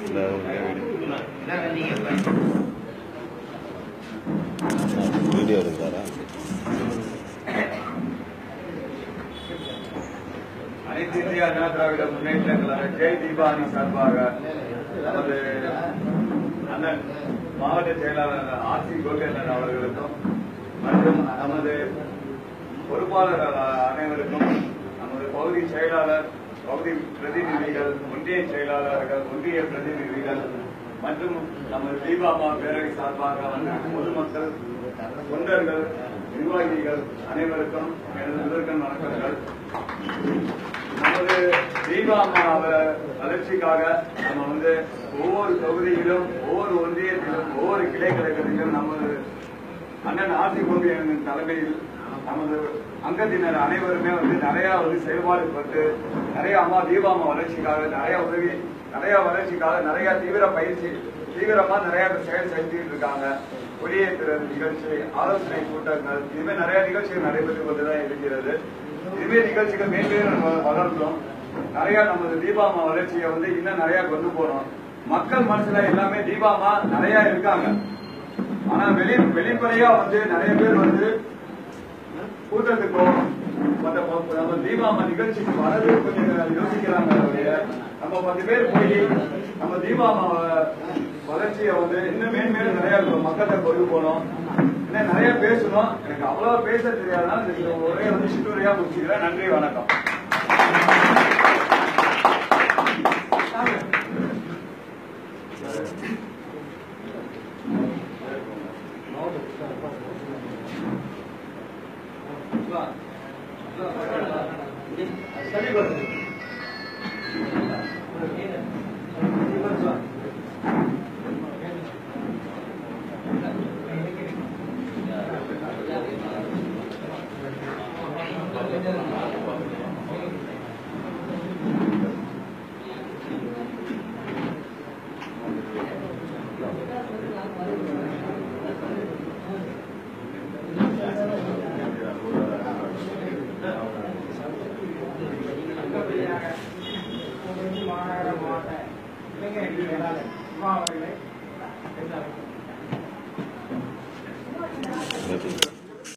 இந்த வீடியோ எடுக்கிறாரா அனைத்து இந்திய அண்ணா திராவிட முன்னேற்ற கழக ஜெய் தீபாவளி சார்பாக நமது அண்ணன் மாவட்ட செயலாளர் ஆர்சி கோகேந்தன் அவர்களுக்கும் மற்றும் நமது பொறுப்பாளர் அனைவருக்கும் நமது பகுதி செயலாளர் பகுதி பிரதிநிதிகள் ஒன்றிய செயலாளர்கள் ஒன்றிய பிரதிநிதிகள் மற்றும் நமது தீபாமா பேரவை சார்பாக வந்திருக்கும் பொதுமக்கள் தொண்டர்கள் நிர்வாகிகள் அனைவருக்கும் எனது முதற்கண் வணக்கங்கள் நமது தீபாமா அவ- வளர்ச்சிக்காக நம்ம வந்து ஒவ்வொரு தொகுதியிலும் ஒவ்வொரு ஒன்றியத்திலும் ஒவ்வொரு கிளை கழகத்திலும் நமது அண்ணன் ஆசி கோபியன் தலைமையில் நமது அங்கத்தினர் அனைவருமே வந்து நிறைய வந்து செயல்பாடுபட்டு நிறைய அம்மா தீபாமா வளர்ச்சிக்காக நிறைய உதவி நிறைய வளர்ச்சிக்காக நிறைய தீவிர பயிற்சி தீவிரமா நிறைய செயல் செஞ்சுட்டு இருக்காங்க கொடியேற்றுறது நிகழ்ச்சி ஆலோசனை கூட்டங்கள் இதுமே நிறைய நிகழ்ச்சிகள் நடைபெற்று கொண்டுதான் இருக்கிறது இதுவே நிகழ்ச்சிகள் மேலும் நம்ம வளர்ந்தோம் நிறைய நமது தீபாமா வளர்ச்சியை வந்து இன்னும் நிறைய கொண்டு போறோம் மக்கள் மனசுல எல்லாமே தீபாமா நிறைய இருக்காங்க ஆனா வெளி வெளிப்படையா வந்து நிறைய பேர் வந்து கூட்டத்துக்கோ மற்ற ப- நம்ம தீபாமா நிகழ்ச்சிக்கு வரது கொஞ்சம் யோசிக்கிறாங்க ஒழிய, நம்ம பத்து பேர் போய் நம்ம தீபாமா வளர்ச்சியை வந்து இன்னும் மேன்மேலும் நிறைய மக்கள்கிட்ட கொண்டு போனோம் இன்னும் நிறைய பேசணும் எனக்கு அவ்வளவு பேச தெரியாதனால இந்த ஒரே வந்து சிட்டுரையா முடிச்சுக்கிறேன் நன்றி வணக்கம் சரி வருது மாநகர மாவட்ட இளைஞர் செயலாளர் சிவா அவர்களை ஓகே